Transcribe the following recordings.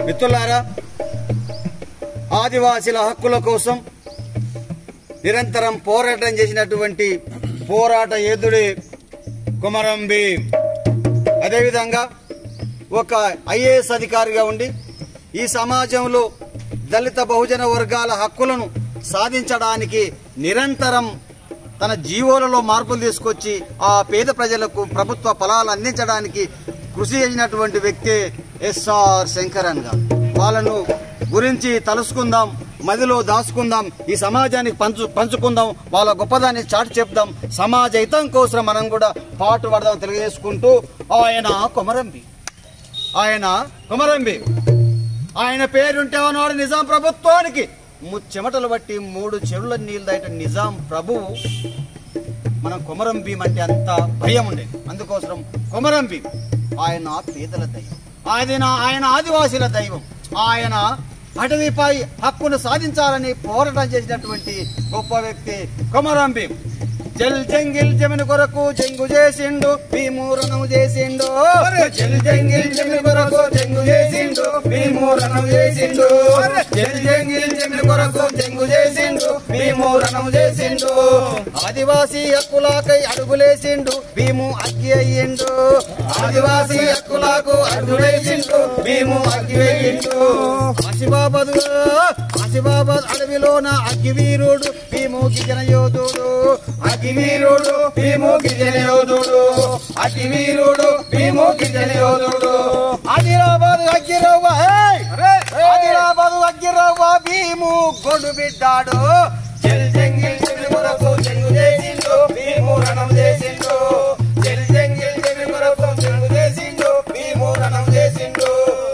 మిత్రులారా ఆదివాసీల హక్కుల కోసం నిరంతరం పోరాటం చేసినటువంటి పోరాట యోధుడే కుమరం భీం అదేవిధంగా ఒక ఐఏఎస్ అధికారిగా ఉండి ఈ సమాజంలో దళిత బహుజన వర్గాల హక్కులను సాధించడానికి నిరంతరం తన జీవోలలో మార్పులు తీసుకొచ్చి ఆ పేద ప్రజలకు ప్రభుత్వ ఫలాలు అందించడానికి కృషి చేసినటువంటి వ్యక్తే ఎస్ఆర్ శంకరన్ గారు వాళ్ళను గురించి తలుసుకుందాం మదిలో దాచుకుందాం ఈ సమాజానికి పంచు పంచుకుందాం వాళ్ళ గొప్పదాన్ని చాటి చెప్దాం సమాజ హితం కోసం మనం కూడా పాటు పడదాం తెలియజేసుకుంటూ ఆయన కొమరంబి ఆయన కొమరంబి ఆయన పేరుంటే అన్నాడు నిజాం ప్రభుత్వానికి ముచ్చెమటలు బట్టి మూడు చెరువుల నీళ్ళు దాట నిజాం ప్రభువు మనం కొమరం భీం అంటే అంత భయం ఉండేది అందుకోసం కొమరం భీం ఆయన పేదల దైవం ఆయన ఆయన ఆదివాసీల దైవం ఆయన అటవీపై హక్కును సాధించాలని పోరాటం చేసినటువంటి గొప్ప వ్యక్తి కొమరం భీం జల్ జంగిల్ జమిని కొరకు జంగు చేసిండు భీమూరణం చేసిండు జల్ జంగిల్ జమిని కొరకు జంగు చేసిండు భీమూరణం చేసిండు జల్ జంగిల్ జమిని కొరకు జంగు చేసిండు భీమూరణం చేసిండు ఆదివాసీ హక్కులకై అడుగులేసిండు భీము అగ్గి అయ్యిండు ఆదివాసీ హక్కులకు అడుగులేసిండు భీము అగ్గి అయ్యిండు ఆసిబాబాద్ ఆసిబాబాద్ అడవిలోన అగ్గి వీరుడు భీము గిజన యోధుడు అగ్గి వీరుడు భీము గిజన యోధుడు అగ్గి వీరుడు భీము గిజన యోధుడు ఆదిలాబాద్ అగ్గిరవ్వ ఏయ్! ఆదిలాబాద్ అగ్గిరవ్వ భీము గొడు బిడ్డాడు జల్ జంగిల్ జంగిల్ కొరకు జంగు చేసిండు భీము రణం చేసిండు జల్ జంగిల్ జంగిల్ కొరకు జంగు చేసిండు భీము రణం చేసిండు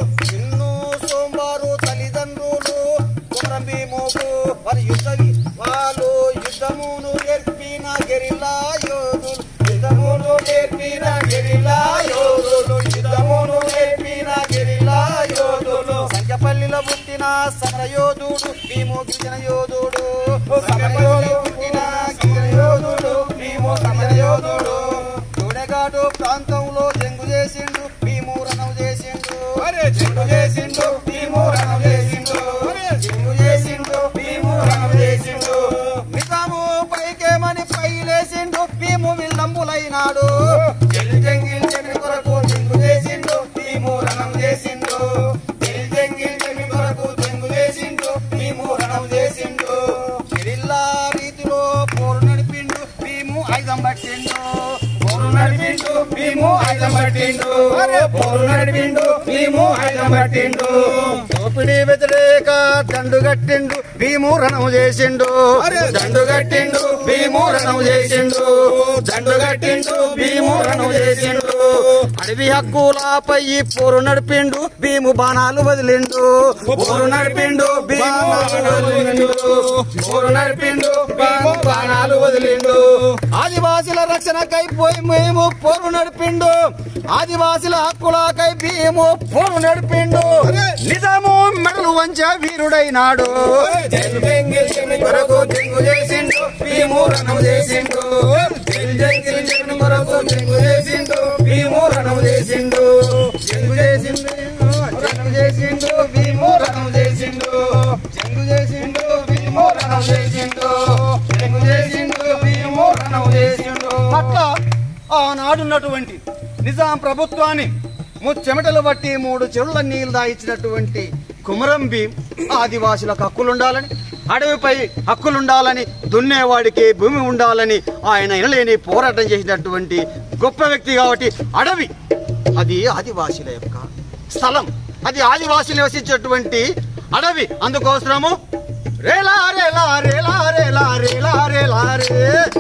ఇల్లు సోమవారు తల్లిదండ్రులు కుమరం భీముకు వారి యుద్ధ వాళ్ళు యుద్ధమును నేర్పిన గెరిలా యోధులు యుద్ధమును నేర్పిన గెరిలా యోధులు యుద్ధమును నేర్పిన గెరిలా యోధులు సంఖ్యపల్లిలో పుట్టిన సమర యోధుడు భీము గిరిజన యోధుడు సమరపల్లిలో పుట్టిన గిరిజన యోధుడు భీము సమర యోధుడు చూడగాడు ప్రాంతంలో జంగు చేసిండు భీము రణం చేసిండు జంగు చేసిండు భీము రణం చేసిండు జంగు చేసిండు భీము రణం చేసిండు నిజాము పైకేమని పైలేసిండు భీము విల్లంబులైనాడు జల్ జంగిల్ జమి కొరకు జంగు చేసిండు భీము రణం చేసిండు జల్ జంగిల్ జమి కొరకు జంగు చేసిండు భీము రణం చేసిండు గిరిల్లా రీతిలో పోరు నడిపిండు భీము ఆయుధం పట్టిండు పోరు నడిపిండు భీము ఆయుధం పట్టిండు పోరు నడిపిండు భీము ఆయుధం పట్టిండు దోపిడీ వ్యతిరేక దండు కట్టిండు భీము రణం చేసిండు దండు కట్టిండు భీము రణం చేసిండు దండు కట్టిండు భీము రణం చేసిండు అడవి హక్కులపై పోరు నడిపిండు భీము బాణాలు వదిలిండు పోరు నడిపిండు భీము బాణాలు వదిలిండు పోరు నడిపిండు భీము బాణాలు వదిలిండు ఆదివాసుల రక్షణకై పోయి మేము పోరు నడిపిండు ఆదివాసుల హక్కులకై భీము పోరు నడిపిండు నిజాము మెడలు వంచ వీరుడైనాడు జల్ బెంగిల్ చెమి కొరకు జంగు చేసిండు భీము రణం చేసిండు జల్ జంగిల్ చెమి కొరకు జంగు చేసిండు భీము రణం చేసిండు జంగు చేసిండు జంగు చేసిండు భీము రణం చేసిండు జంగు చేసిండు భీము రణం చేసిండు జంగు చేసిండు భీము రణం చేసిండు అట్లా ఆనాడున్నటువంటి నిజాం ప్రభుత్వాన్ని ముచ్చెమటలు బట్టి మూడు చెరువుల నీళ్లు దాయించినటువంటి కుమరం భీం ఆదివాసులకు హక్కులుండాలని అడవిపై హక్కులుండాలని దున్నేవాడికి భూమి ఉండాలని ఆయన ఎనలేని పోరాటం చేసినటువంటి గొప్ప వ్యక్తి కాబట్టి అడవి అది ఆదివాసుల యొక్క స్థలం అది ఆదివాసులు నివసించేటువంటి అడవి అందుకోసము రేలా రేలా రేలా రేలా రేలా రేలా రే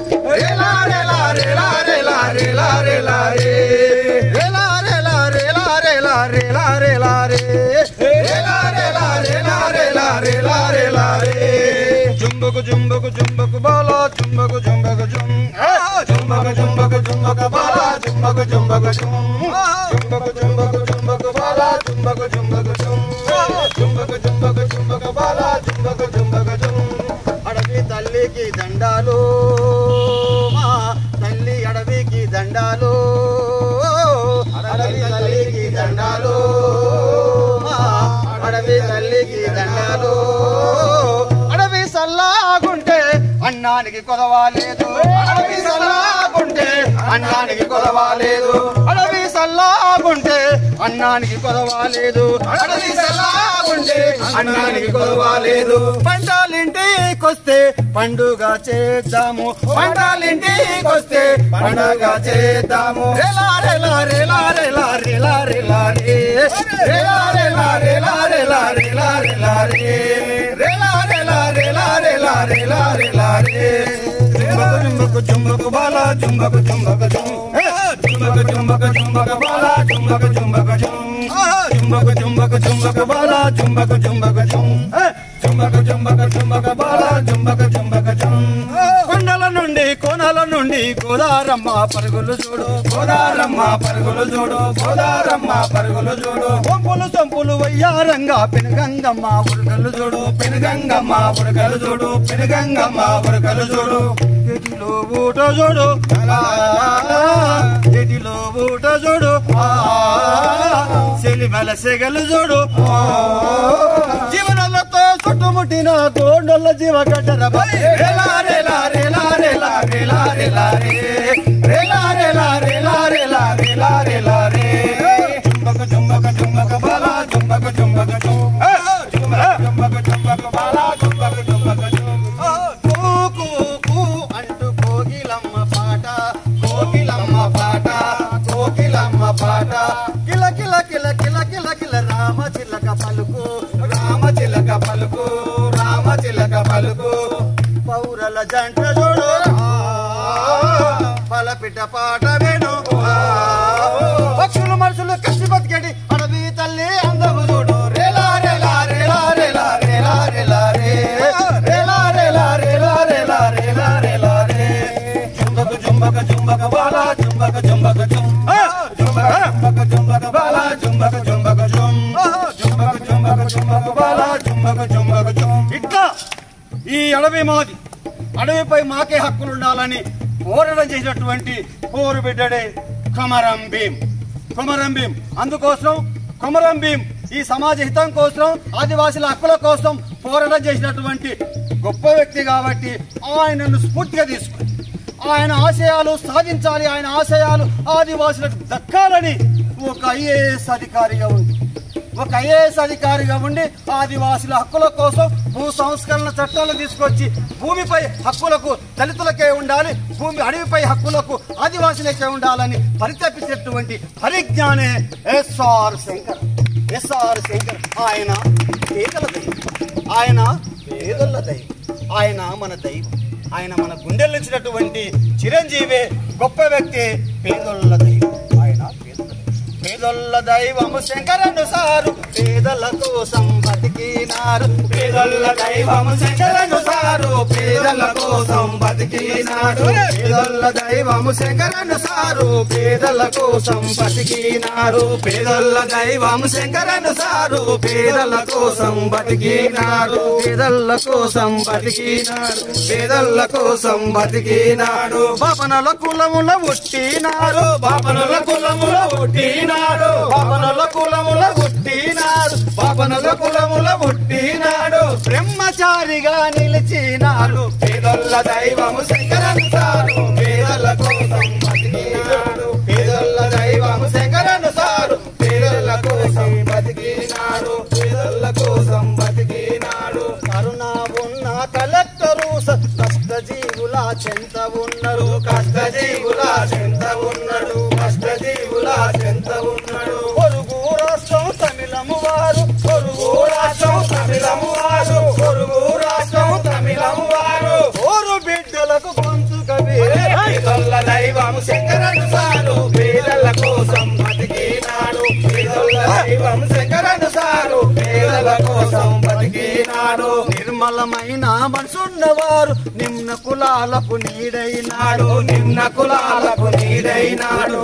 రేలా రేలా రేలా రేలా రేలా రేలా రే రేలా రేలా రేలా రేలా రేలా రేలా రే రేలా రేలా రేలా రేలా రేలా రేలా రే జుంబకు జుంబకు జుంబకు బాలా జుంబకు జుంబకు జుం జుంబకు జుంబకు జుంబకు బాలా జుంబకు జుంబకు జుం జుంబకు జుంబకు జుంబకు బాలా జుంబకు జుంబకు జుం జుంబకు జుంబకు జుంబకు బాలా జుంబకు జుంబకు జుం అడవి తల్లికి దండాలు మా తల్లి అడవికి దండాలు అడవి తల్లికి దండాలు మా అడవి తల్లికి దండాలు అడవి సల్లాగుంటే అన్నానికి కొదవాలేదు అడవి సల్లాగుంటే అన్నానికి కొదవాలేదు అడవి సల్లాగుంటే అన్నానికి కొదవాలేదు అడవి సల్లాగుంటే అన్నానికి కొదవాలేదు పంటాలింటికొస్తే పండుగ చేద్దాము పంటాలింటికొస్తే పండుగ చేద్దాము రేలా రేలా రేలా రేలా రేలా రేలా రే రేలా రేలా రేలా రేలా రేలా రేలా రే రేలా రేలా రేలా రేలా రేలా రేలా రే జుంబకు జుంబకు జుంబకు బాల జుంబకు జుంబకు జుం జుంబకు జుంబకు జుంబకు బాల జుంబకు జుంబకు జుం జుంబకు జుంబకు జుంబకు బాల జుంబకు జుంబకు జుం జుంబకు జుంబకు జుంబకు బాల జుంబకు జుంబకు జుం కొండల నుండి కోనల నుండి గోదారమ్మ పరుగులు చూడు గోదారమ్మ పరుగులు చూడు గోదారమ్మ పరుగులు చూడు పంపులు సంపులు వయ్యారంగా పెనుగంగమ్మ ఉరకలు చూడు పెనుగంగమ్మ ఉరకలు చూడు పెనుగంగమ్మ ఉరకలు చూడు ఎటిలో ఊట చూడు ఆ, ఎటిలో ఊట చూడు ఆ, సెలిమల సెగలు చూడు ఆ, జీవనాలతో చుట్టుముట్టిన గోండల జీవ కట్టర రేలా రేలా రేలా రేలా రేలా రేలా రే రేలా రేలా రేలా రేలా రేలా రేలా రే చుంబక చుంబక చుంబక బాల చుంబక చుంబక చుం చుంబక చుంబక చుంబక బాల చుంబక చుంబక చుం కూ కూ కూ అంటూ కోకిలమ్మ పాట కోకిలమ్మ పాట కోకిలమ్మ పాట కిల కిల కిల కిల కిల కిల రామ చిలక పలుకు రామ చిలక పలుకు రామ చిలక పలుకు పౌరల జంట చూడు పలపిట పాట వేణు పక్షులు మనుషులు కసి బతికేటి అడవి తల్లి అందము చూడు రేలా రేలా రేలా రేలా రేలా రేలా రే రేలా రేలా రేలా రేలా రేలా రేలా రే చుంబక చుంబక చుంబక బాల చుంబక చుంబక చుం చుంబక చుంబక చుంబక బాల చుంబక చుంబక చుం చుంబక చుంబక చుంబక బాల చుంబక చుంబక చుం ఇట్లా ఈ అడవి మాది అడవిపై మాకే హక్కులు ఉండాలని పోరాటం చేసినటువంటి పోరు బిడ్డడే కొమరం భీం కొమరం భీం అందుకోసం కొమరం భీం ఈ సమాజ హితం కోసం ఆదివాసుల హక్కుల కోసం పోరాటం చేసినటువంటి గొప్ప వ్యక్తి కాబట్టి ఆయనను స్ఫూర్తిగా తీసుకుని ఆయన ఆశయాలు సాధించాలి ఆయన ఆశయాలు ఆదివాసులకు దక్కాలని ఒక ఐఏఎస్ అధికారిగా ఉంది ఒక ఐఏఎస్ అధికారిగా ఉండి ఆదివాసుల హక్కుల కోసం భూ సంస్కరణ చట్టాలు తీసుకొచ్చి భూమిపై హక్కులకు దళితులకే ఉండాలి భూమి అడవిపై హక్కులకు ఆదివాసులకే ఉండాలని పరితపించేటువంటి పరిజ్ఞానే ఎస్ఆర్ శంకర్ ఎస్ఆర్ శంకర్ ఆయన పేదల దైవం ఆయన పేదల దైవం ఆయన మన దైవం ఆయన మన గుండెల్లో ఇచ్చినటువంటి చిరంజీవి గొప్ప వ్యక్తి పేదోళ్ళ దైవం ఆయన పేదల దైవం. పేదొల్ల దైవము శంకరను సారు పేదల కోసం బతికినారు పేదొల్ల దైవము శంకరను సారు పేదల కోసం బతికినాడు పేదొల్ల దైవము శంకరను సారు పేదల కోసం బతికినారు పేదొల్ల దైవము శంకరను సారు పేదల కోసం బతికినాడు పేదల కోసం బతికినాడు పేదల కోసం బతికినాడు బాపనల కులముల ఉట్టినారు బాపనుల కులముల పుట్టినాడు బాపనుల కులముల పుట్టినాడు బాపనుల కులముల పుట్టినాడు బ్రహ్మచారిగా నిలిచినాడు పేదొల్ల దైవము శంకరనుసారు పేదల కోసం బతికినాడు పేదొల్ల దైవము శంకరనుసారు పేదల కోసం బతికినాడు పేదల కోసం బతికినాడు కరుణ ఉన్న కలెక్టరు కష్ట జీవుల చెంత ఉన్నారు కష్ట జీవుల చెంత ఉన్నాడు కష్ట జీవుల చెంత ఉన్నాడు పొరుగు రాష్ట్రం తమిళము వారు పొరుగు రాష్ట్రం తమిళము వారు పొరుగు రాష్ట్రం తమిళము వారు ఓరు బిడ్డలకు గొంతు కవి పేదొల్ల దైవము శంకరను సారు పేదల కోసం బతికినాడు పేదొల్ల దైవం శంకరను సారు పేదల కోసం బతికినాడు నిర్మలమైన మనసున్నవారు నిమ్న కులాలకు నీడైనాడు నిమ్న కులాలకు నీడైనాడు నిమ్న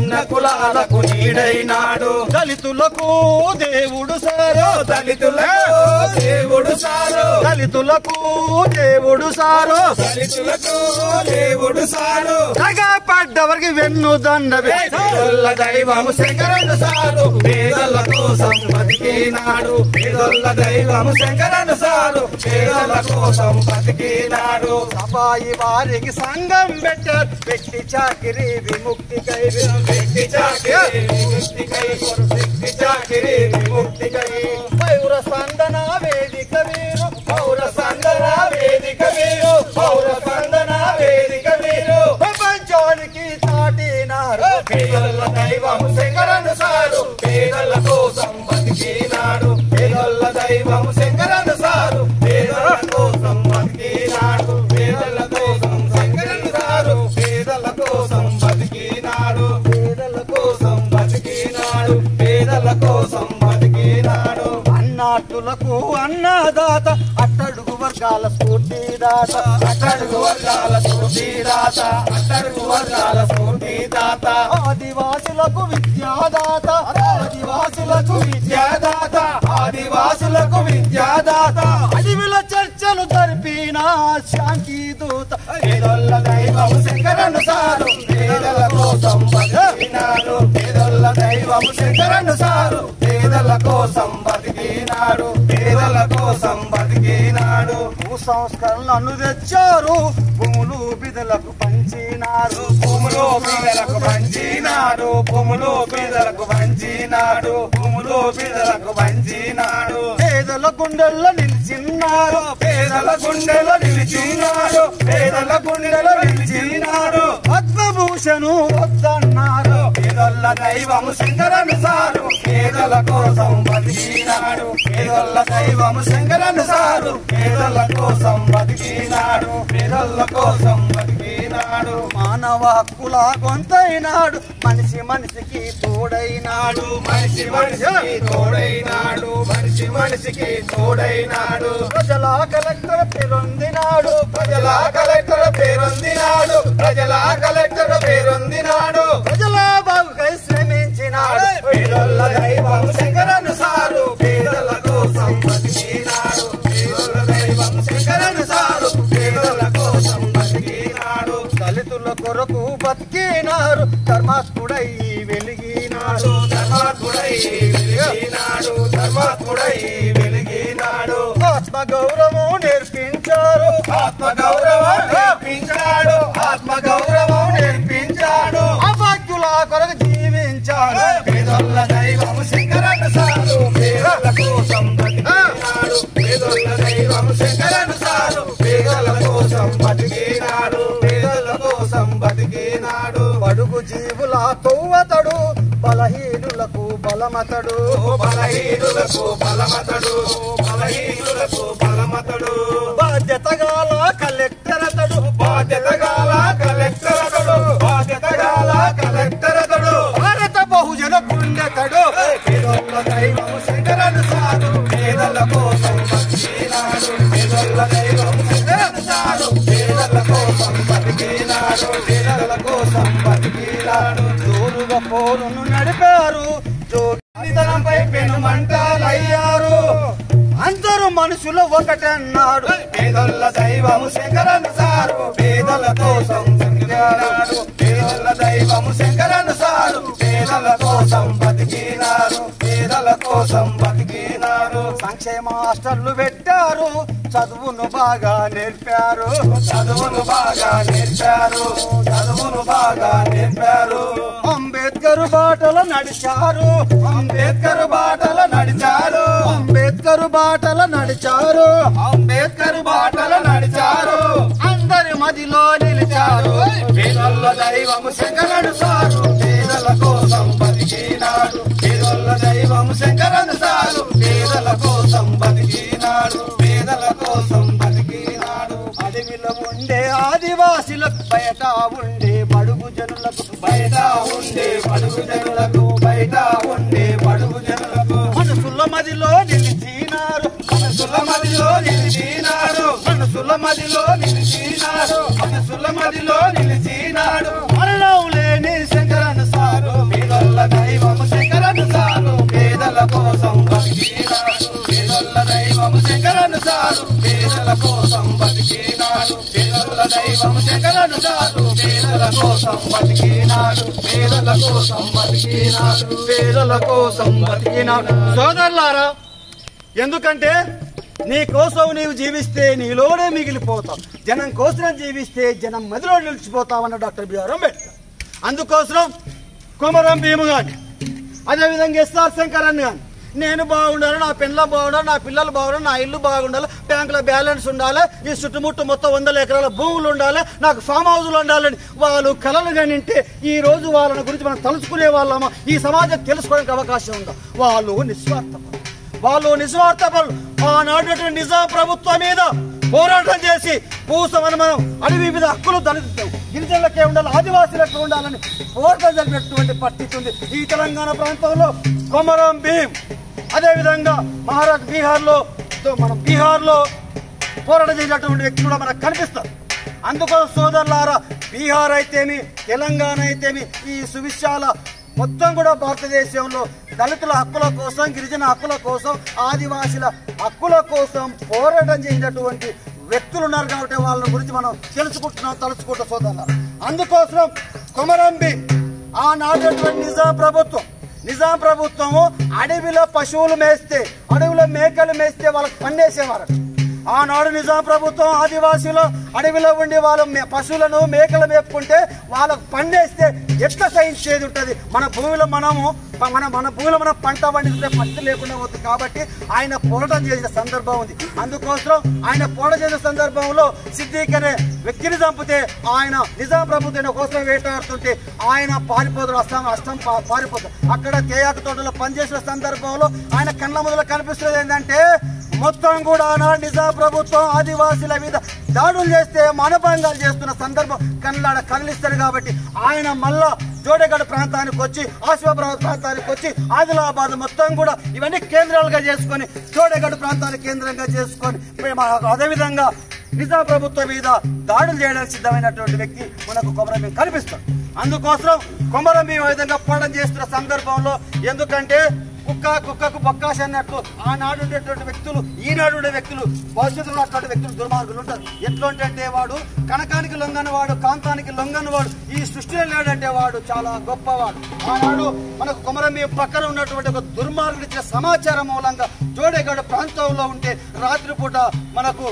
అన్న కులాలకు నీడైనాడు దళితులకు దేవుడు సారు దళితులకు దేవుడు సారు దళితులకు దేవుడు సారు దళితులకు దేవుడు సారు తగా పడ్డవరికి వెన్ను దండ పేదల దైవము శంకరను సారు పేదల కోసం బతికినాడు పేదల దైవము శంకరను సారు పేదల కోసం బతికినాడు సబాయి వారికి సంఘం పెట్టారు పెట్టి చాకిరి విముక్తికై వ్యక్తి చాకిరి విముక్తికై వ్యక్తి చాకిరి విముక్తికై పౌర స్పందన వేదిక వీరు పౌర సందన వేదిక వీరు పౌర సందన వేదిక వీరు ప్రపంచానికి చాటినారు పేదల దైవం శంకరను సారు పేదల కోసం బతికినాడు పేదల దైవం శంకరను సారు పేదల కోసం బతికినాడు పేదల కోసం శంకరను సారు పేదల కోసం బతికినాడు పేదల కోసం బతికినాడు పేదల కోసం బతికినాడు అన్నాటులకు అన్నదాత అట్టడుగు వర్గాల స్ఫూర్తిదాత అట్టడుగు వర్గాల స్ఫూర్తి దాత అట్టడుగు వర్గాల స్ఫూర్తి దాత ఆదివాసులకు విద్యాదాత ఆదివాసులకు విద్యాదాత ఆదివాసులకు విద్యాదాత అడవిల చర్చలు జరిపిన శాంతి దూత పేదొల్ల దైవం శంకరను సారు పేదల కోసం బతికినాడు పేదొల్ల దైవం శంకరను సారు పేదల కోసం బతికినాడు పేదల కోసం బతికినాడు భూ సంస్కరణలను తెచ్చారు భూములు బిదలకు పంచినారు భూములు పేదలకు పంచినాడు భూములు పేదలకు పంచినాడు భూములు పేదలకు పంచినాడు పేదల గుండెల్లో నిలిచిన్నారు పేదల గుండెలో నిలిచినాడు పేదల గుండెలో నిలిచినాడు పద్మభూషణు వద్దన్నారు పేదొల్ల దైవము శంకరను సారు పేదల కోసం బతికినాడు పేదొల్ల దైవము శంకరను సారు పేదల కోసం బతికినాడు పేదల కోసం బతికినాడు మానవ హక్కుల గొంతైనాడు మనిషి మనిషికి తోడైనాడు మనిషి మనిషికి తోడైనాడు మనిషి మనిషికి తోడైనాడు ప్రజల కలెక్టర్ పేరొందినాడు ప్రజల కలెక్టర్ పేరొందినాడు ప్రజల కలెక్టర్ పేరొందినాడు ప్రజల బాగుకై శ్రమించినాడు పేదల దైవం శంకరను సారు పేదల కోసం బతికినాడు పేదల దైవం శంకరను సారు పేదల కోసం బతికినాడు దళితుల కొరకు బతికినారు ధర్మాత్ముడై వెలిగినాడు ధర్మాత్ముడై వెలిగినాడు ధర్మాత్ముడై వెలిగినాడు ఆత్మ గౌరవం నేర్పించారు ఆత్మ గౌరవం నేర్పించాడు ఆత్మ గౌరవం నేర్పించాడు అభాగ్యుల కొరకు జీవించాడు పేదొల్ల దైవం శంకరను సారు పేదల కోసం బతికినాడు పేదొల్ల దైవం శంకరను సారు పేదల కోసం బతికినాడు పేదల కోసం బతికినాడు బడుగు జీవుల కొవ్వతడు బలహీనులకు బలమతడు బలహీనులకు బలమతడు బలహీనులకు బలమతడు బాధ్యత గాల కలెక్టర్ అతడు బాధ్యత గాల కలెక్టర్ అతడు బాధ్యత గాల కలెక్టర్ అతడు భారత బహుజన గుండెతడు పేదొల్ల దైవం శంకరను సారు పేదల కోసం బతికినాడు పేదొల్ల దైవం శంకరను సారు పేదల కోసం బతికినాడు పేదల కోసం బతికినాడు జోరుగా పోరును నడిపారు జోగితనంపై పెనుమంటాలయ్యారు అందరూ మనుషులు ఒకటన్నాడు పేదొల్ల దైవము శంకరను సారు పేదల కోసం బతికినాడు పేదల దైవము శంకరను సారు పేదల కోసం బతికినారు పేదల కోసం బతికినారు సంక్షేమ హాస్టళ్లు పెట్టారు చదువును బాగా నేర్పారు చదువును బాగా నేర్పారు చదువును బాగా నేర్పారు అంబేద్కర్ బాటలు నడిచారు అంబేద్కర్ బాటల నడిచారు అంబేద్కర్ బాటలు నడిచారు అంబేద్కర్ బాటల నడిచారు అందరి మదిలో నిలిచారు పేదల దైవము శంకరను సారు పేదల కోసం బతికినాడు పేదల దైవము శంకరను సారు పేదల కోసం బతికినాడు పేదల కోసం బతికినాడు అడవిలో ఉండే ఆదివాసులకు బయట ఉండే బడుగు జనులకు బయట ఉండే బడుగు జనులకు బయట ఉండే బడుగు జనులకు మనసుల మదిలో నిలిచినారు మనసుల మదిలో నిలిచినాడు మనసుల మదిలో నిలిచినాడు మనసుల మదిలో నిలిచినాడు మరణం లేని శంకరన్ సారు పేదల దైవము శంకరను సారు పేదల కోసం బతికినాడు పేదల దైవము శంకరను సారు పేదల కోసం బతికినాడు పేదల దైవము శంకరను సారు పేదల కోసం బతికినాడు పేదల కోసం బతికినాడు పేదల కోసం బతికినాడు సోదరులారా ఎందుకంటే నీ కోసం నీవు జీవిస్తే నీలోనే మిగిలిపోతావు జనం కోసం జీవిస్తే జనం మదిలో నిలిచిపోతావన్న డాక్టర్ బిఆర్ అంబేద్కర్ అందుకోసం కుమరం భీము గాని అదేవిధంగా ఎస్ఆర్ శంకరన్ గాని నేను బాగుండాలి నా పిల్ల బాగుండాలి నా పిల్లలు బాగుండాలి నా ఇల్లు బాగుండాలి బ్యాంకులో బ్యాలెన్స్ ఉండాలి ఈ చుట్టుముట్టు మొత్తం వందల ఎకరాల భూములు ఉండాలి నాకు ఫామ్ హౌస్లు ఉండాలని వాళ్ళు కలలు కానింటే ఈ రోజు వాళ్ళని గురించి మనం తలుచుకునే వాళ్ళమా ఈ సమాజం తెలుసుకోవడానికి అవకాశం ఉందా వాళ్ళు నిస్వార్థపరులు వాళ్ళు నిస్వార్థపరులు ఆనాడు నిజాం ప్రభుత్వం మీద పోరాటం చేసి పూసమని మనం అడవి మీద హక్కులు దళితం గిరిజనులకే ఉండాలి ఆదివాసులకు ఉండాలని పోరాటం జరిపినటువంటి పరిస్థితి ఉంది ఈ తెలంగాణ ప్రాంతంలో కొమరం భీం అదేవిధంగా మహారాష్ట్ర బీహార్లో మనం బీహార్లో పోరాటం చేసినటువంటి వ్యక్తులు కూడా మనకు కనిపిస్తారు అందుకోసం సోదరులారా బీహార్ అయితేమి తెలంగాణ అయితేమి ఈ సువిశాల మొత్తం కూడా భారతదేశంలో దళితుల హక్కుల కోసం గిరిజన హక్కుల కోసం ఆదివాసుల హక్కుల కోసం పోరాటం చేసినటువంటి వ్యక్తులు ఉన్నారు కాబట్టి వాళ్ళ గురించి మనం తెలుసుకుంటున్నాం తలుచుకుంటాం సోదరులారా అందుకోసం కొమరంబి ఆనాటి నిజాం ప్రభుత్వం నిజాం ప్రభుత్వము అడవిలో పశువులు మేస్తే అడవిలో మేకలు మేస్తే వాళ్ళకి పన్నేసేవారు ఆనాడు నిజాం ప్రభుత్వం ఆదివాసీలు అడవిలో ఉండి వాళ్ళు మే- పశువులను మేకలు మేపుకుంటే వాళ్ళకు పండేస్తే ఎట్లా సహించేది ఉంటుంది మన భూమిలో మనము ప- మన మన భూమిలో మనం పంట పండిస్తే పత్తి లేకుండా పోతుంది కాబట్టి ఆయన పోరాటం చేసిన సందర్భం ఉంది అందుకోసం ఆయన పోరాటం చేసిన సందర్భంలో సిద్దిక్ అనే వ్యక్తిని చంపితే ఆయన నిజాం ప్రభుత్వం కోసం వేటాడుతుంటే ఆయన పారిపోతాడు అస్సాం అష్టం పా- పారిపోతాడు అక్కడ తేయాకు తోటలో పనిచేసిన సందర్భంలో ఆయన కళ్ళ మొదలు కనిపిస్తుంది ఏంటంటే మొత్తం కూడా ఆనాడు నిజాం ప్రభుత్వం ఆదివాసీల మీద దాడులు చేస్తే మానభంగాలు చేస్తున్న సందర్భం కన్నడ కదిలిస్తారు కాబట్టి ఆయన మళ్ళా జోడేగఢ ప్రాంతానికి వచ్చి ఆసిఫాబాద్ ప్రాంతానికి వచ్చి ఆదిలాబాద్ మొత్తం కూడా ఇవన్నీ కేంద్రాలుగా చేసుకొని జోడేగఢ ప్రాంతాన్ని కేంద్రంగా చేసుకొని మేము అదేవిధంగా నిజాం ప్రభుత్వం మీద దాడులు చేయడానికి సిద్ధమైనటువంటి వ్యక్తి మనకు కొమరం భీం కనిపిస్తాడు అందుకోసం కొమరం భీం ఈ విధంగా పోవడం చేస్తున్న సందర్భంలో ఎందుకంటే కుక్క కుక్కకు బొక్కాసి అన్నట్లు ఆనాడు ఉండేటువంటి వ్యక్తులు ఈనాడు ఉండే వ్యక్తులు భవిష్యత్తులో ఉన్నటువంటి వ్యక్తులు దుర్మార్గులు ఉంటారు ఎట్లుంటే వాడు కనకానికి లొంగని వాడు కాంతానికి లొంగని వాడు ఈ సృష్టిలో లేడంటే వాడు చాలా గొప్పవాడు ఆనాడు మనకు కొమరం భీం పక్కన ఉన్నటువంటి ఒక దుర్మార్గుడు ఇచ్చిన సమాచారం మూలంగా జోడేగడ ప్రాంతంలో ఉంటే రాత్రిపూట మనకు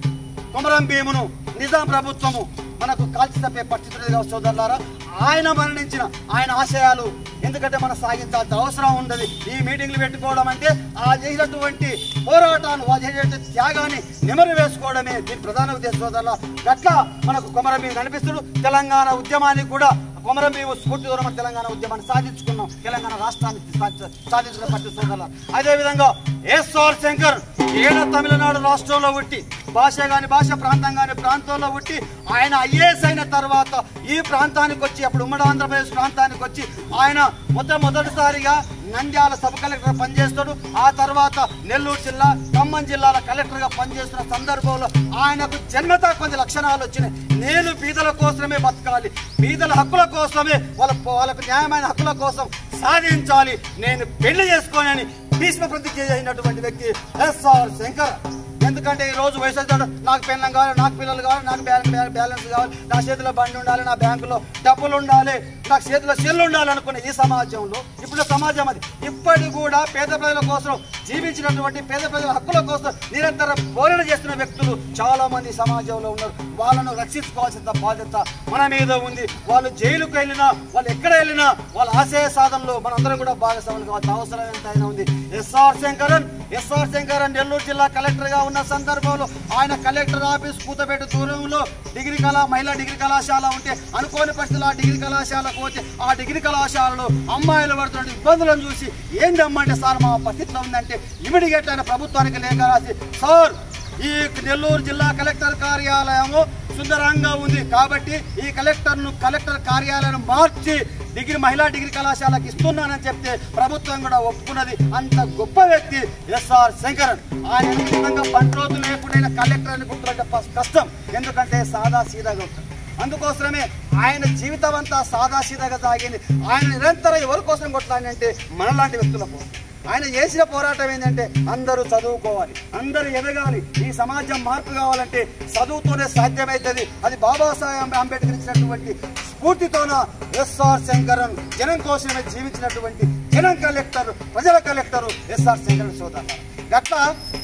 కొమరం భీమును నిజాం ప్రభుత్వము మనకు కాల్చి తప్పే పరిస్థితులు సోదరులారా ఆయన మరణించిన ఆయన ఆశయాలు ఎందుకంటే మనం సాగించాల్సిన అవసరం ఉండదు ఈ మీటింగ్లు పెట్టుకోవడం అంటే ఆ చేసినటువంటి పోరాటాన్ని వాళ్ళు చేసేటువంటి త్యాగాన్ని నిమరు వేసుకోవడమే దీని ప్రధాన ఉద్దేశం సోదరుల గట్ల మనకు కొమరం భీము కనిపిస్తుడు తెలంగాణ ఉద్యమానికి కూడా కొమరం భీము స్ఫూర్తి ద్వారా మన తెలంగాణ ఉద్యమాన్ని సాధించుకున్నాం తెలంగాణ రాష్ట్రాన్ని సాధి- సాధించిన పరిస్థితి సోదరుల అదేవిధంగా ఎస్ఆర్ శంకర్ ఏడ తమిళనాడు రాష్ట్రంలో పుట్టి భాష గాని భాష ప్రాంతం గాని ప్రాంతంలో పుట్టి ఆయన ఐఏఎస్ అయిన తర్వాత ఈ ప్రాంతానికి వచ్చి అప్పుడు ఉమ్మడి ఆంధ్రప్రదేశ్ ప్రాంతానికి వచ్చి ఆయన మొట్టమొదటిసారిగా నంద్యాల సబ్ కలెక్టర్ పనిచేస్తాడు ఆ తర్వాత నెల్లూరు జిల్లా ఖమ్మం జిల్లాల కలెక్టర్ గా పనిచేస్తున్న సందర్భంలో ఆయనకు జన్మత కొన్ని లక్షణాలు వచ్చినాయి నేను బీదల కోసమే బతకాలి బీదల హక్కుల కోసమే వాళ్ళ వాళ్ళకు న్యాయమైన హక్కుల కోసం సాధించాలి నేను పెళ్లి చేసుకోనని భీష్మ ప్రతిజ్ఞ అయినటువంటి వ్యక్తి ఎస్ఆర్ శంకర్ ఎందుకంటే ఈ రోజు వయసు వచ్చాడు నాకు పెళ్ళం కావాలి నాకు పిల్లలు కావాలి నాకు బ్యాలెన్స్ బ్యాలెన్స్ కావాలి నా చేతిలో బండి ఉండాలి నా బ్యాంకులో డబ్బులు ఉండాలి నాకు చేతిలో సెల్లు ఉండాలి అనుకునే ఈ సమాజంలో ఇప్పుడు సమాజం అది ఇప్పటి కూడా పేద ప్రజల కోసం జీవించినటువంటి పేద ప్రజల హక్కుల కోసం నిరంతరం పోరాట చేస్తున్న వ్యక్తులు చాలా మంది సమాజంలో ఉన్నారు వాళ్ళను రక్షించుకోవాల్సిన బాధ్యత మన మీద ఉంది వాళ్ళు జైలుకు వెళ్ళినా వాళ్ళు ఎక్కడ వెళ్ళినా వాళ్ళ ఆశయ సాధనలో మనందరం కూడా భాగస్వాములు కావాల్సిన అవసరం ఎంతైనా ఉంది ఎస్ఆర్ శంకరన్ ఎస్ఆర్ శంకరన్ నెల్లూరు జిల్లా కలెక్టర్ గా ఉన్న సందర్భంలో ఆయన కలెక్టర్ ఆఫీస్ కూతపేట దూరంలో డిగ్రీ కళా మహిళా డిగ్రీ కళాశాల ఉంటే అనుకోని పరిస్థితుల్లో ఆ డిగ్రీ కళాశాలకు పోతే ఆ డిగ్రీ కళాశాలలో అమ్మాయిలు పడుతున్న ఇబ్బందులను చూసి ఏందమ్మంటే సార్ మా పరిస్థితిలో ఉందంటే ఇమిడియట్ ఆయన ప్రభుత్వానికి లేఖ రాసి సార్ ఈ నెల్లూరు జిల్లా కలెక్టర్ కార్యాలయము సుందరంగా ఉంది కాబట్టి ఈ కలెక్టర్ను కలెక్టర్ కార్యాలయం మార్చి డిగ్రీ మహిళా డిగ్రీ కళాశాలకు ఇస్తున్నానని చెప్తే ప్రభుత్వం కూడా ఒప్పుకున్నది అంత గొప్ప వ్యక్తి ఎస్ఆర్ శంకరన్ ఆయన విధంగా బంట్రోతు లేకుండా కలెక్టర్ అనుకుంటారంటే కష్టం ఎందుకంటే సాదా సీదాగా ఉంటాడు అందుకోసమే ఆయన జీవితం అంతా సాదాసీదాగా సాగింది ఆయన నిరంతరం ఎవరి కోసం కొట్లాడి అంటే మనలాంటి వ్యక్తుల కోసం ఆయన చేసిన పోరాటం ఏంటంటే అందరూ చదువుకోవాలి అందరూ ఎదగాలి ఈ సమాజం మార్పు కావాలంటే చదువుతోనే సాధ్యమవుతుంది అది బాబాసాహెబ్ అంబేద్కర్ ఇచ్చినటువంటి స్ఫూర్తితోన ఎస్ఆర్ శంకరన్ జనం కోసమే జీవించినటువంటి జనం కలెక్టర్ ప్రజల కలెక్టర్ ఎస్ఆర్ శంకరన్ సోదరు గట్లా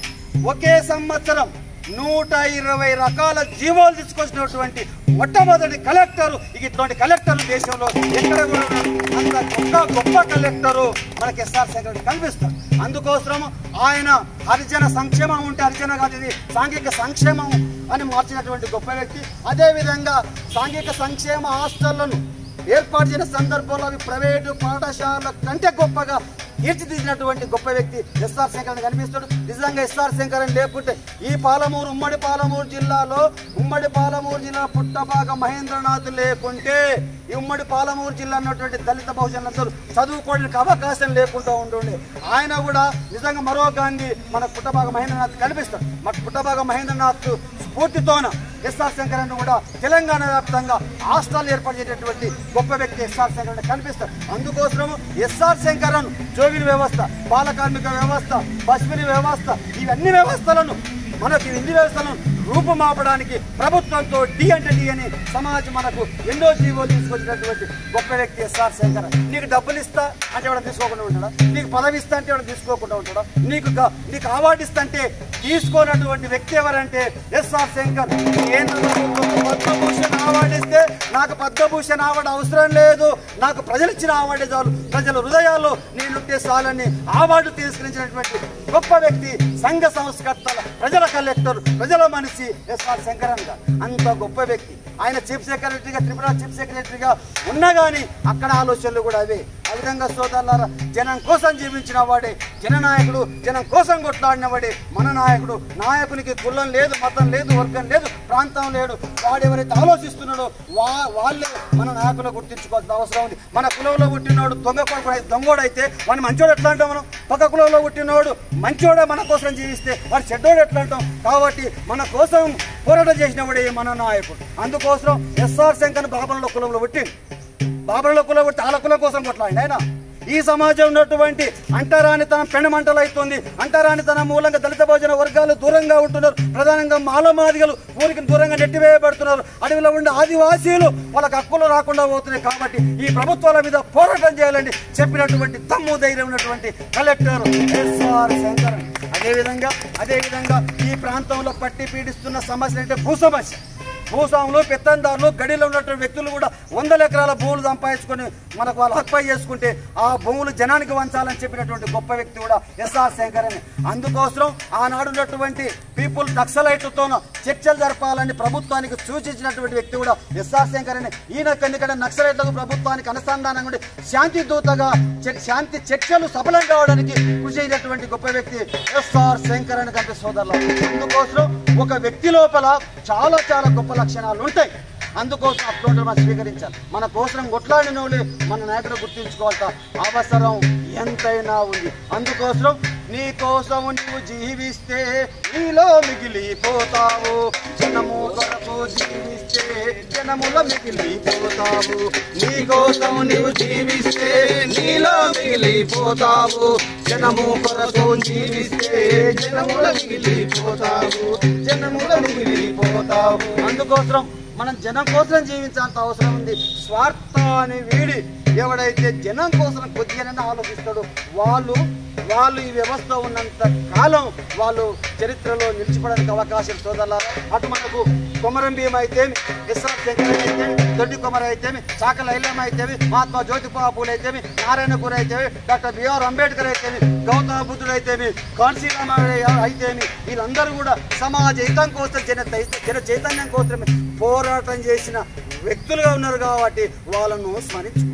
ఒకే సంవత్సరం నూట ఇరవై రకాల జీవోలు తీసుకొచ్చినటువంటి మొట్టమొదటి కలెక్టర్ ఇటువంటి కలెక్టర్ దేశంలో ఎక్కడ కూడా అంత గొప్ప గొప్ప కలెక్టరు మనకి ఎస్ఆర్ శంకర్ కనిపిస్తారు అందుకోసం ఆయన హరిజన సంక్షేమం ఉంటే హరిజన కాదు ఇది సాంఘిక సంక్షేమం అని మార్చినటువంటి గొప్ప వ్యక్తి అదేవిధంగా సాంఘిక సంక్షేమ హాస్టళ్లను ఏర్పాటు చేసిన సందర్భంలో అవి ప్రైవేటు పాఠశాలల కంటే గొప్పగా తీర్చిదిద్దినటువంటి గొప్ప వ్యక్తి ఎస్ఆర్ శంకర్ కనిపిస్తాడు నిజంగా ఎస్ఆర్ శంకర్ అని లేకుంటే ఈ పాలమూరు ఉమ్మడి పాలమూరు జిల్లాలో ఉమ్మడి పాలమూరు జిల్లా పుట్టబాగ మహేంద్రనాథ్ లేకుంటే ఈ ఉమ్మడి పాలమూరు జిల్లా ఉన్నటువంటి దళిత బహుజనులందరూ చదువుకోవడానికి అవకాశం లేకుండా ఉంటుండే ఆయన కూడా నిజంగా మరో గాంధీ మన పుట్టబాగ మహేంద్రనాథ్ కనిపిస్తాడు మన పుట్టబాగ మహేంద్రనాథ్ స్ఫూర్తితోన ఎస్ఆర్ శంకరన్ కూడా తెలంగాణ వ్యాప్తంగా హాస్టల్ ఏర్పాటు చేసేటువంటి గొప్ప వ్యక్తి ఎస్ఆర్ శంకరన్ కనిపిస్తారు అందుకోసం ఎస్ఆర్ శంకరన్ జోగిని వ్యవస్థ బాల కార్మిక వ్యవస్థ పశ్మిని వ్యవస్థ ఇవన్నీ వ్యవస్థలను మనకి ఇన్ని వ్యవస్థలను రూపుమాపడానికి ప్రభుత్వంతో డి అంటే డి అని సమాజం మనకు ఎన్నో జీవోలు తీసుకొచ్చినటువంటి గొప్ప వ్యక్తి ఎస్ఆర్ శంకర్ నీకు డబ్బులు ఇస్తా అంటే వాడు తీసుకోకుండా ఉంటాడా నీకు పదవి ఇస్తా అంటే వాడు తీసుకోకుండా ఉంటాడా నీకు గ- నీకు అవార్డు ఇస్తా అంటే తీసుకోనటువంటి వ్యక్తి ఎవరంటే ఎస్ఆర్ శంకర్ కేంద్ర ప్రభుత్వం పద్మభూషణ్ అవార్డు ఇస్తే నాకు పద్మభూషణ్ అవార్డు అవసరం లేదు నాకు ప్రజలు ఇచ్చిన అవార్డే చాలు ప్రజల హృదయాల్లో నేనుంటే చాలని అవార్డు తీసుకున్నటువంటి గొప్ప వ్యక్తి సంఘ సంస్కర్తల ప్రజల కలెక్టర్ ప్రజల మనిషి ఎస్ఆర్ శంకరన్ గారు అంత గొప్ప వ్యక్తి ఆయన చీఫ్ సెక్రటరీగా త్రిపుర చీఫ్ సెక్రటరీగా ఉన్నా కానీ అక్కడ ఆలోచనలు కూడా అవే ఆ విధంగా సోదరులారా జనం కోసం జీవించిన వాడే జననాయకుడు జనం కోసం కొట్లాడిన వాడే మన నాయకుడు నాయకునికి కులం లేదు మతం లేదు వర్గం లేదు ప్రాంతం లేడు వాడు ఎవరైతే ఆలోచిస్తున్నాడో వా వాళ్ళే మన నాయకులు గుర్తించుకోవాల్సిన అవసరం ఉంది మన కులంలో పుట్టినోడు దొంగ కొడుకు అయితే దొంగోడైతే వాడిని మంచోడు ఎట్లా అంటాం మనం పక్క కులంలో పుట్టినోడు మంచోడే మన కోసం జీవిస్తే వాడు చెడ్డోడు ఎట్లా అంటాం కాబట్టి మన కోసం పోరాటం చేసిన వాడే మన నాయకుడు అందుకోసం ఎస్ఆర్ శంకర్ బాబుల కులంలో పుట్టిండు బాబుల కులం పుట్టి వాళ్ళ కులం కోసం కొట్లాడి ఆయన ఈ సమాజం ఉన్నటువంటి అంటరానితనం పెను మంటలు అవుతుంది అంటరానితనం మూలంగా దళిత భోజన వర్గాలు దూరంగా ఉంటున్నారు ప్రధానంగా మాలమాదిగలు ఊరికి దూరంగా నెట్టివేయబడుతున్నారు అడవిలో ఉండే ఆదివాసీలు వాళ్ళకి హక్కులు రాకుండా పోతున్నాయి కాబట్టి ఈ ప్రభుత్వాల మీద పోరాటం చేయాలని చెప్పినటువంటి తమ్ము ధైర్యం ఉన్నటువంటి కలెక్టర్ ఎస్ఆర్ శంకర్ అదేవిధంగా అదేవిధంగా ఈ ప్రాంతంలో పట్టి పీడిస్తున్న సమస్య అంటే భూ సమస్య భూస్వాములు పెత్తందారులు గడిలో ఉన్నటువంటి వ్యక్తులు కూడా వందల ఎకరాల భూములు సంపాదించుకొని మనకు వాళ్ళు హక్పై చేసుకుంటే ఆ భూములు జనానికి వంచాలని చెప్పినటువంటి గొప్ప వ్యక్తి కూడా ఎస్ఆర్ శంకర్ అని అందుకోసం ఆనాడు ఉన్నటువంటి పీపుల్ నక్సలైట్లతోనూ చర్చలు జరపాలని ప్రభుత్వానికి సూచించినటువంటి వ్యక్తి కూడా ఎస్ఆర్ శంకర్ అని ఈయన ఎందుకంటే నక్సలైట్లకు ప్రభుత్వానికి అనుసంధానంగా ఉండి శాంతి దూతగా చ- శాంతి చర్చలు సఫలం కావడానికి కృషి అయినటువంటి గొప్ప వ్యక్తి ఎస్ఆర్ శంకర్ అని కంటే సోదరులు అందుకోసం ఒక వ్యక్తి లోపల చాలా చాలా గొప్ప లక్షణాలు ఉంటాయి అందుకోసం అటువంటి మనం స్వీకరించాలి మన కోసం కొట్లాడిన వాళ్ళే మన నాయకుడు గుర్తించుకోవాల్సిన అవసరం ఎంతైనా ఉంది అందుకోసం నీ కోసం నువ్వు జీవిస్తే నీలో మిగిలిపోతావు జనము కొరకు జీవిస్తే జనముల మిగిలిపోతావు నీ కోసం నువ్వు జీవిస్తే నీలో మిగిలిపోతావు జనము కొరకు జీవిస్తే జనముల మిగిలిపోతావు జనముల మిగిలిపోతావు అందుకోసం మనం జనం కోసం జీవించాల్సిన అవసరం ఉంది స్వార్థాన్ని వీడి ఎవడైతే జనం కోసం కొద్దిగానే ఆలోచిస్తాడో వాళ్ళు వాళ్ళు ఈ వ్యవస్థ ఉన్నంత కాలం వాళ్ళు చరిత్రలో నిలిచిపోవడానికి అవకాశం సోదరులారా అటు మనకు కొమరం భీమ అయితేమి ఎస్ఆర్ శంకర్ అయితేమి దొడ్డి కొమర అయితేమి చాకల ఐలమ్మ అయితేమి మహాత్మా జ్యోతిబా పూలే అయితేమి నారాయణపూర్ అయితేమి డాక్టర్ బిఆర్ అంబేద్కర్ అయితేమి గౌతమ బుద్ధుడు అయితేమి కాన్సీరామ అయితేమి వీళ్ళందరూ కూడా సమాజ హితం కోసం జన చైత- జన చైతన్యం కోసమే పోరాటం చేసిన వ్యక్తులుగా ఉన్నారు కాబట్టి వాళ్ళను స్మరించుకుంటారు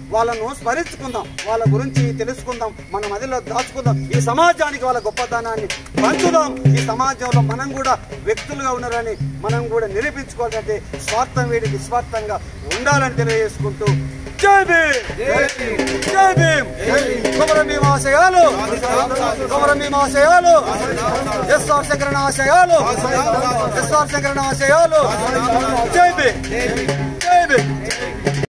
వాళ్ళను స్మరించుకుందాం వాళ్ళ గురించి తెలుసుకుందాం మన మదిలో దాచుకుందాం ఈ సమాజానికి వాళ్ళ గొప్పతనాన్ని పంచుదాం ఈ సమాజంలో మనం కూడా వ్యక్తులుగా ఉన్నారని మనం కూడా నిరూపించుకోవాలంటే స్వార్థం వీడి నిస్వార్థంగా ఉండాలని తెలియజేసుకుంటూ జై భీమ్ జై భీమ్ కొమరం భీమ్ ఆశయాలు కొమరం భీమ్ ఆశయాలు ఎస్ఆర్ శంకరణ ఆశయాలు ఎస్ఆర్ శంకరణ ఆశయాలు జై భీమ్ జై భీమ్